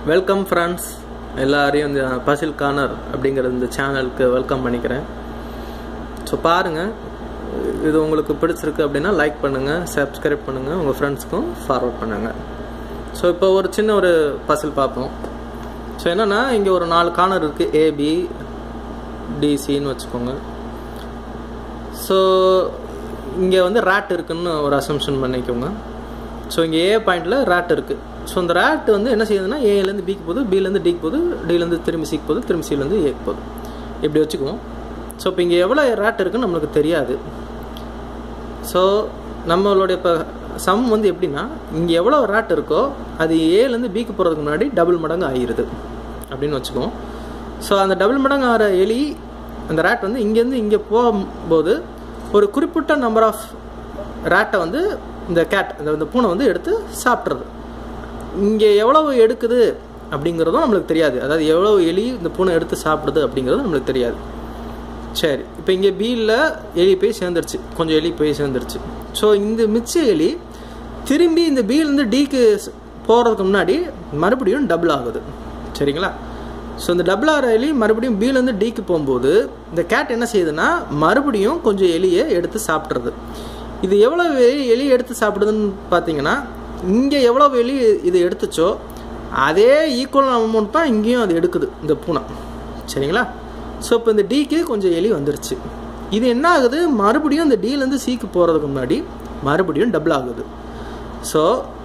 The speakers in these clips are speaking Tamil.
வெல்கம் ஃப்ரெண்ட்ஸ் எல்லாரையும் இந்த பசில் கார்னர் அப்படிங்கிற இந்த சேனலுக்கு வெல்கம் பண்ணிக்கிறேன் ஸோ பாருங்கள் இது உங்களுக்கு பிடிச்சிருக்கு அப்படின்னா லைக் பண்ணுங்கள் சப்ஸ்கிரைப் பண்ணுங்கள் உங்கள் ஃப்ரெண்ட்ஸ்க்கும் ஃபார்வர்ட் பண்ணுங்கள் ஸோ இப்போ ஒரு சின்ன ஒரு பசில் பார்ப்போம் ஸோ என்னென்னா இங்கே ஒரு நாலு கார்னர் இருக்குது ஏபி டிசின்னு வச்சுக்கோங்க ஸோ இங்கே வந்து ரேட் இருக்குன்னு ஒரு அசம்ஷன் பண்ணிக்கோங்க ஸோ இங்கே ஏ பாயிண்டில் ரேட் இருக்குது ஸோ அந்த ரேட் வந்து என்ன செய்யுதுன்னா ஏலேருந்து பிக்கு போகுது பிலேருந்து டிக்கு போகுது டிலேருந்து திரும்பி சிக்கு போகுது திரும்பி சிலேருந்து ஏக்கு போகுது இப்படி வச்சுக்குவோம் ஸோ இப்போ இங்கே எவ்வளோ ரேட் இருக்குன்னு நம்மளுக்கு தெரியாது ஸோ நம்மளுடைய இப்போ சம் வந்து எப்படின்னா இங்கே எவ்வளோ ரேட் இருக்கோ அது ஏலேருந்து பிக்கு போகிறதுக்கு முன்னாடி டபுள் மடங்கு ஆகிருது அப்படின்னு வச்சுக்குவோம் ஸோ அந்த டபுள் மடங்கு ஆகிற எலி அந்த ரேட் வந்து இங்கேருந்து இங்கே போகும்போது ஒரு குறிப்பிட்ட நம்பர் ஆஃப் ரேட்டை வந்து இந்த கேட் அந்த இந்த பூனை வந்து எடுத்து சாப்பிட்றது இங்கே எவ்வளவு எடுக்குது அப்படிங்கிறதும் நம்மளுக்கு தெரியாது அதாவது எவ்வளோ எலி இந்த பூனை எடுத்து சாப்பிடுது அப்படிங்கிறது நம்மளுக்கு தெரியாது சரி இப்போ இங்கே பியில் எலி போய் சேர்ந்துருச்சு கொஞ்சம் எலி போய் சேர்ந்துருச்சு ஸோ இந்த மிச்ச எலி திரும்பி இந்த பியிலேருந்து டிக்கு போகிறதுக்கு முன்னாடி மறுபடியும் டபுள் ஆகுது சரிங்களா ஸோ இந்த டபுள் ஆகிற எலி மறுபடியும் பிலேருந்து டிக்கு போகும்போது இந்த கேட் என்ன செய்யுதுன்னா மறுபடியும் கொஞ்சம் எலியை எடுத்து சாப்பிட்றது இது எவ்வளோ எலி எடுத்து சாப்பிடுதுன்னு பார்த்தீங்கன்னா இங்கே எவ்வளோ எலி இது எடுத்துச்சோ அதே ஈக்குவல் அமௌண்ட் தான் இங்கேயும் அது எடுக்குது இந்த பூனை சரிங்களா ஸோ இப்போ இந்த டிக்கு கொஞ்சம் எலி வந்துருச்சு இது என்ன ஆகுது மறுபடியும் இந்த டிலேருந்து சிக்கு போகிறதுக்கு முன்னாடி மறுபடியும் டபுள் ஆகுது ஸோ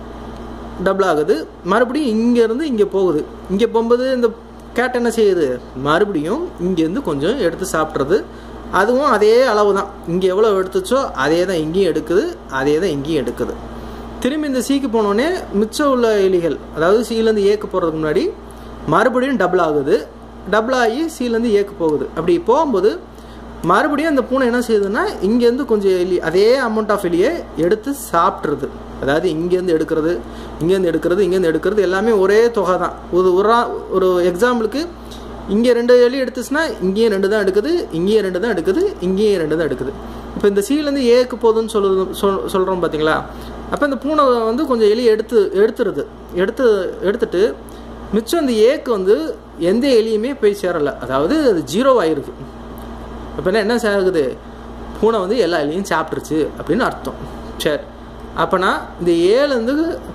டபுள் ஆகுது மறுபடியும் இங்கேருந்து இங்கே போகுது இங்கே போகும்போது இந்த கேட் என்ன செய்யுது மறுபடியும் இங்கேருந்து கொஞ்சம் எடுத்து சாப்பிட்றது அதுவும் அதே அளவு தான் இங்கே எவ்வளோ எடுத்துச்சோ அதே தான் இங்கேயும் எடுக்குது அதே தான் இங்கேயும் எடுக்குது திரும்பி இந்த சீக்கு போனோடனே மிச்சம் உள்ள எலிகள் அதாவது சீலேருந்து ஏக்கு போகிறதுக்கு முன்னாடி மறுபடியும் டபுள் ஆகுது டபுள் ஆகி சீலேருந்து ஏக்கு போகுது அப்படி போகும்போது மறுபடியும் அந்த பூனை என்ன செய்யுதுன்னா இங்கேருந்து கொஞ்சம் எலி அதே அமௌண்ட் ஆஃப் எலியை எடுத்து சாப்பிட்றது அதாவது இங்கேருந்து எடுக்கிறது இங்கேருந்து எடுக்கிறது இங்கேருந்து எடுக்கிறது எல்லாமே ஒரே தொகை தான் ஒரு ஒரு ஒரு எக்ஸாம்பிளுக்கு இங்கே ரெண்டு எலி எடுத்துச்சுன்னா இங்கேயும் ரெண்டு தான் எடுக்குது இங்கேயும் ரெண்டு தான் எடுக்குது இங்கேயும் ரெண்டு தான் எடுக்குது இப்போ இந்த சீலேருந்து ஏக்கு போகுதுன்னு சொல்லுது சொல் சொல்கிறோம் பார்த்தீங்களா அப்போ இந்த பூனை வந்து கொஞ்சம் எலி எடுத்து எடுத்துருது எடுத்து எடுத்துட்டு மிச்சம் இந்த ஏக்கு வந்து எந்த எலியுமே போய் சேரலை அதாவது அது ஜீரோ ஆகிருக்கு இப்போ என்ன என்ன ஆகுது பூனை வந்து எல்லா எலியும் சாப்பிட்ருச்சு அப்படின்னு அர்த்தம் சரி அப்போனா இந்த ஏழுலேருந்து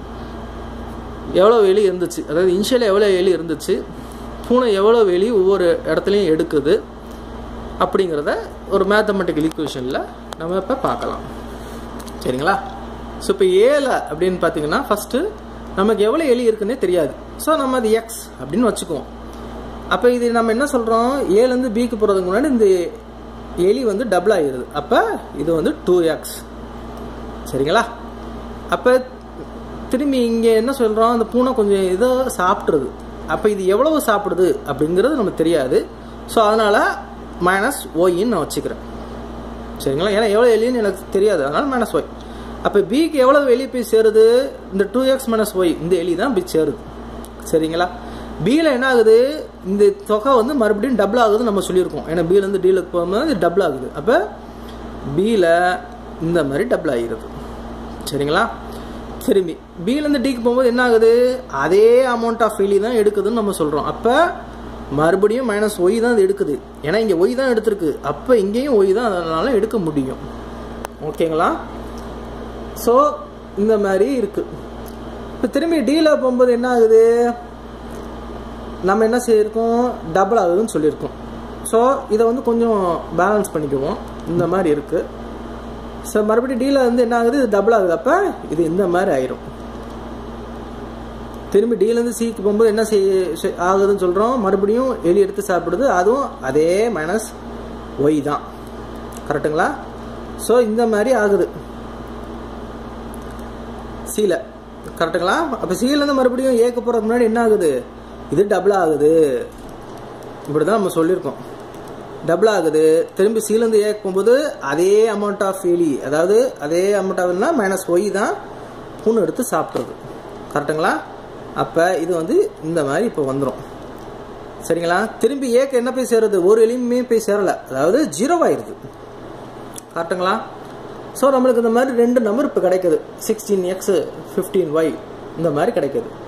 எவ்வளோ எலி இருந்துச்சு அதாவது இனிஷியலாக எவ்வளோ எலி இருந்துச்சு பூனை எவ்வளோ வெளி ஒவ்வொரு இடத்துலையும் எடுக்குது அப்படிங்கிறத ஒரு மேத்தமெட்டிக்கல் ஈக்குவேஷனில் நம்ம இப்போ பார்க்கலாம் சரிங்களா ஸோ இப்போ ஏல அப்படின்னு பார்த்தீங்கன்னா ஃபஸ்ட்டு நமக்கு எவ்வளோ எலி இருக்குன்னே தெரியாது ஸோ நம்ம அது எக்ஸ் அப்படின்னு வச்சுக்குவோம் அப்போ இது நம்ம என்ன சொல்கிறோம் ஏலேருந்து பிக்கு போகிறதுக்கு முன்னாடி இந்த எலி வந்து டபுள் ஆகிடுது அப்போ இது வந்து டூ எக்ஸ் சரிங்களா அப்போ திரும்பி இங்கே என்ன சொல்கிறோம் அந்த பூனை கொஞ்சம் இதை சாப்பிட்ருது அப்போ இது எவ்வளவு சாப்பிடுது அப்படிங்கிறது நமக்கு தெரியாது ஸோ அதனால் மைனஸ் ஒய்ன்னு நான் வச்சுக்கிறேன் சரிங்களா ஏன்னா எவ்வளோ எலின்னு எனக்கு தெரியாது அதனால் மைனஸ் ஒய் அப்போ பிக்கு எவ்வளோ வெளியே போய் சேருது இந்த டூ எக்ஸ் மைனஸ் ஒய் இந்த எலி தான் போய் சேருது சரிங்களா பியில் என்ன ஆகுது இந்த தொகை வந்து மறுபடியும் டபுள் ஆகுதுன்னு நம்ம சொல்லியிருக்கோம் ஏன்னா பியிலேருந்து டீலுக்கு போகும்போது டபுள் ஆகுது அப்போ பியில் இந்த மாதிரி டபுள் ஆகிடுது சரிங்களா திரும்பி பிலேருந்து டிக்கு போகும்போது என்ன ஆகுது அதே அமௌண்ட் ஆஃப் வெளி தான் எடுக்குதுன்னு நம்ம சொல்கிறோம் அப்போ மறுபடியும் மைனஸ் ஒய் தான் அது எடுக்குது ஏன்னா இங்கே ஒய் தான் எடுத்திருக்கு அப்போ இங்கேயும் ஒய் தான் அதனால் எடுக்க முடியும் ஓகேங்களா ஸோ இந்த மாதிரி இருக்குது இப்போ திரும்பி டீல போகும்போது என்ன ஆகுது நம்ம என்ன செய்யிருக்கோம் டபுள் ஆகுதுன்னு சொல்லியிருக்கோம் ஸோ இதை வந்து கொஞ்சம் பேலன்ஸ் பண்ணிக்குவோம் இந்த மாதிரி இருக்குது ஸோ மறுபடியும் டீல வந்து என்ன ஆகுது இது டபுள் ஆகுது அப்போ இது இந்த மாதிரி ஆயிரும் திரும்பி டீலேருந்து சிக்கு போகும்போது என்ன செய் ஆகுதுன்னு சொல்கிறோம் மறுபடியும் எலி எடுத்து சாப்பிடுது அதுவும் அதே மைனஸ் ஒய் தான் கரெக்டுங்களா ஸோ இந்த மாதிரி ஆகுது சீல கரெக்டுங்களா அப்போ சீலேருந்து மறுபடியும் ஏக்க போகிறதுக்கு முன்னாடி என்ன ஆகுது இது டபுள் ஆகுது இப்படி தான் நம்ம சொல்லியிருக்கோம் டபுள் ஆகுது திரும்பி சீலேருந்து ஏக்க போகும்போது அதே அமௌண்ட் ஆஃப் எலி அதாவது அதே அமௌண்ட் ஆஃப்னா மைனஸ் ஒய் தான் பூனை எடுத்து சாப்பிட்றது கரெக்டுங்களா அப்போ இது வந்து இந்த மாதிரி இப்போ வந்துடும் சரிங்களா திரும்பி ஏக்க என்ன போய் சேருது ஒரு எலியுமே போய் சேரலை அதாவது ஜீரோ ஆயிடுது கரெக்டுங்களா ஸோ நம்மளுக்கு இந்த மாதிரி ரெண்டு நம்பர் இப்போ கிடைக்குது சிக்ஸ்டீன் எக்ஸ் ஃபிஃப்டீன் ஒய் இந்த மாதிரி கிடைக்குது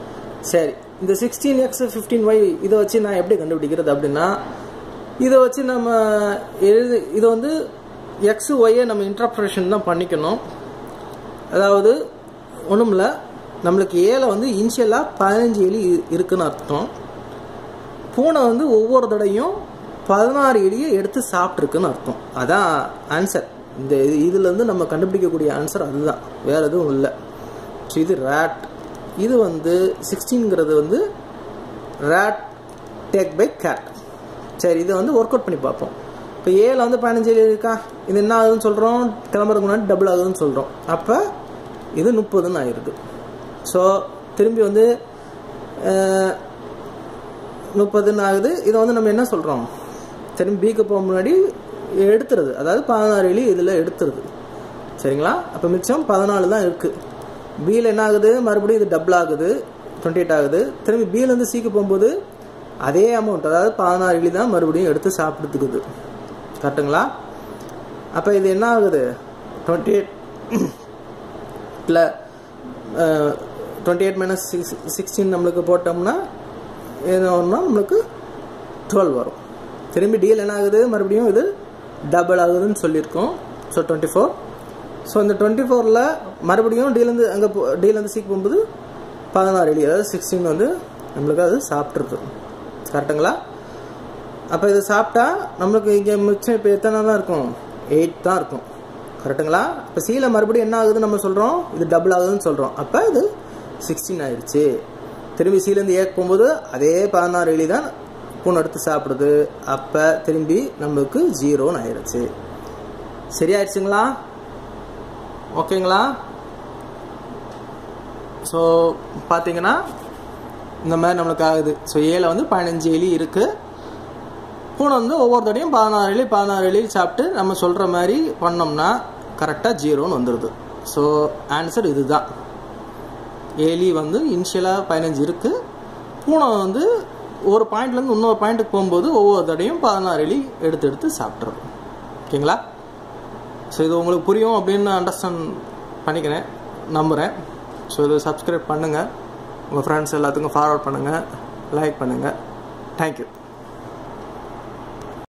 சரி இந்த சிக்ஸ்டீன் எக்ஸ் ஃபிஃப்டீன் ஒய் இதை வச்சு நான் எப்படி கண்டுபிடிக்கிறது அப்படின்னா இதை வச்சு நம்ம எழுது இது வந்து எக்ஸ் ஒய்யை நம்ம இன்டர்ப்ரேஷன் தான் பண்ணிக்கணும் அதாவது ஒன்றும் இல்லை நம்மளுக்கு ஏல வந்து இனிஷியலாக பதினஞ்சு எலி இ- இருக்குன்னு அர்த்தம் பூனை வந்து ஒவ்வொரு தடையும் பதினாறு எலியை எடுத்து சாப்பிட்ருக்குன்னு அர்த்தம் அதான் ஆன்சர் இந்த இது- இதுலேருந்து நம்ம கண்டுபிடிக்கக்கூடிய ஆன்சர் அதுதான் வேற எதுவும் இல்லை ஸோ இது ரேட் இது வந்து சிக்ஸ்டீன்ங்கிறது வந்து ரேட் டேக் பை கேட் சரி இதை வந்து ஒர்க் அவுட் பண்ணி பார்ப்போம் இப்போ ஏல வந்து பதினஞ்சு எலி இருக்கா இது என்ன ஆகுதுன்னு சொல்கிறோம் கிளம்புறதுக்கு முன்னாடி டபுள் ஆகுதுன்னு சொல்கிறோம் அப்போ இது முப்பதுன்னு ஆயிடுது ஸோ திரும்பி வந்து அஹ், முப்பதுன்னு ஆகுது இதை வந்து நம்ம என்ன சொல்கிறோம் திரும்பி பிக்கு போக முன்னாடி எடுத்துருது அதாவது பதினாறு எலி இதில் எடுத்துருது சரிங்களா அப்போ மிச்சம் பதினாலு தான் இருக்குது பியில் என்ன ஆகுது மறுபடியும் இது டபுள் ஆகுது டுவெண்ட்டி எயிட் ஆகுது திரும்பி பியிலேருந்து சிக்கு போகும்போது அதே அமௌண்ட் அதாவது பதினாறு எலி தான் மறுபடியும் எடுத்து சாப்பிட்டுக்குது கரெக்டுங்களா அப்போ இது என்ன ஆகுது டுவெண்ட்டி எயிட் இல்லை twenty eight minus six sixteen நம்மளுக்கு போட்டோம்னா என்ன வரும்னா நம்மளுக்கு டுவெல் வரும் திரும்பி டீல் என்ன ஆகுது மறுபடியும் இது டபுள் ஆகுதுன்னு சொல்லியிருக்கோம் ஸோ டுவெண்ட்டி ஃபோர் ஸோ இந்த டுவெண்ட்டி ஃபோரில் மறுபடியும் டீலேருந்து அங்கே போ டீலேருந்து சீக்கு போகும்போது பதினாறு எலி அதாவது சிக்ஸ்டீன் வந்து நம்மளுக்கு அது சாப்பிட்ருது கரெக்டுங்களா அப்போ இது சாப்பிட்டா நம்மளுக்கு இங்கே மிச்சம் இப்போ எத்தனை தான் இருக்கும் எயிட் தான் இருக்கும் கரெக்டுங்களா இப்போ சீல மறுபடியும் என்ன ஆகுதுன்னு நம்ம சொல்கிறோம் இது டபுள் ஆகுதுன்னு சொல்கிறோம் அப்போ இது சிக்ஸ்டீன் ஆயிடுச்சு திரும்பி சீலேருந்து ஏக் போகும்போது அதே பதினாறு எலி தான் பூனை எடுத்து சாப்பிடுது அப்போ திரும்பி நம்மளுக்கு ஜீரோன்னு ஆயிடுச்சு சரியாயிடுச்சுங்களா ஓகேங்களா ஸோ பார்த்தீங்கன்னா இந்த மாதிரி நம்மளுக்கு ஆகுது ஸோ ஏல வந்து பதினஞ்சு எலி இருக்குது பூனை வந்து ஒவ்வொரு தடையும் பதினாறு எலி பதினாறு எலி சாப்பிட்டு நம்ம சொல்கிற மாதிரி பண்ணோம்னா கரெக்டாக ஜீரோன்னு வந்துடுது ஸோ ஆன்சர் இதுதான் எலி வந்து இனிஷியலாக பதினஞ்சு இருக்குது பூனை வந்து ஒரு பாயிண்ட்லேருந்து இன்னொரு பாயிண்ட்டுக்கு போகும்போது ஒவ்வொரு தடையும் பதினாறு எலி எடுத்து எடுத்து சாப்பிட்றது ஓகேங்களா ஸோ இது உங்களுக்கு புரியும் அப்படின்னு அண்டர்ஸ்டாண்ட் பண்ணிக்கிறேன் நம்புகிறேன் ஸோ இதை சப்ஸ்கிரைப் பண்ணுங்கள் உங்கள் ஃப்ரெண்ட்ஸ் எல்லாத்துக்கும் ஃபார்வர்ட் பண்ணுங்கள் லைக் பண்ணுங்கள் தேங்க்யூ